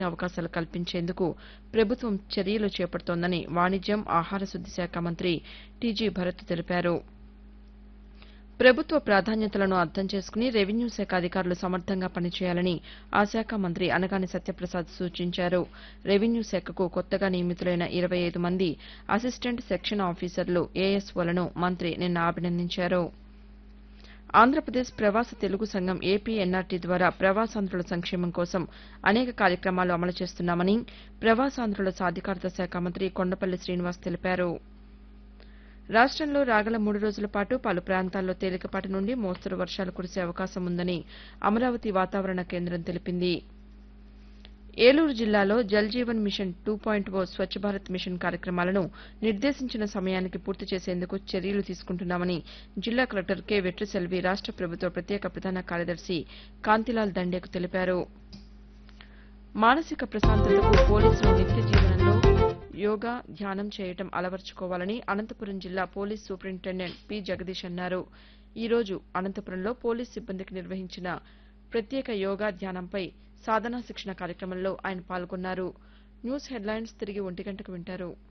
అవకాశాలు కల్పించేందుకు ప్రభుత్వం చర్యలు చేపడుతోందని వాణిజ్యం ఆహార శుద్ది శాఖ మంత్రి టీజీ భరత్ తెలిపారు ప్రభుత్వ ప్రాధాన్యతలను అర్థం చేసుకుని రెవెన్యూ శాఖ అధికారులు సమర్థంగా పనిచేయాలని ఆ శాఖ మంత్రి అనగాని సత్యప్రసాద్ సూచించారు రెవెన్యూ శాఖకు కొత్తగా నియమితులైన ఇరవై ఐదు మంది అసిస్టెంట్ సెక్షన్ ఆఫీసర్లు ఏఎస్ఓలను మంత్రి నిన్న అభినందించారు ఆంధ్రప్రదేశ్ ప్రవాస తెలుగు సంఘం ఏపీఎన్ఆర్టీ ద్వారా ప్రవాసాంధ్రుల సంక్షేమం కోసం అనేక కార్యక్రమాలు అమలు చేస్తున్నామని ప్రవాసాంధ్రుల సాధికారత శాఖ మంత్రి కొండపల్లి శ్రీనివాస్ తెలిపారు రాష్టంలో రాగల మూడు రోజుల పాటు పలు ప్రాంతాల్లో తేలికపాటి నుండి మోస్తరు వర్షాలు కురిసే అవకాశం ఉందని అమరావతి వాతావరణ కేంద్రం తెలిపింది ఏలూరు జిల్లాలో Jal Jeevan mission two point O Swachh Bharat mission కార్యక్రమాలను నిర్దేశించిన సమయానికి పూర్తి చేసేందుకు చర్యలు తీసుకుంటున్నామని జిల్లా కలెక్టర్ కె వెట్రిసెల్వి రాష్ట ప్రభుత్వ ప్రత్యేక ప్రధాన కార్యదర్శి కాంతిలాల్ దండేకు తెలిపారు మానసిక ప్రశాంతతకు పోలీసులు నిత్య జీవనంలో యోగా ధ్యానం చేయటం అలవర్చుకోవాలని అనంతపురం జిల్లా పోలీస్ సూపరింటెండెంట్ పి జగదీష్ అన్నారు ఈ రోజు అనంతపురంలో పోలీస్ సిబ్బందికి నిర్వహించిన ప్రత్యేక యోగా ధ్యానంపై సాధనా శిక్షణ కార్యక్రమంలో ఆయన పాల్గొన్నారు న్యూస్ హెడ్లైన్స్ తిరిగి ఒంటి గంటకు వింటారు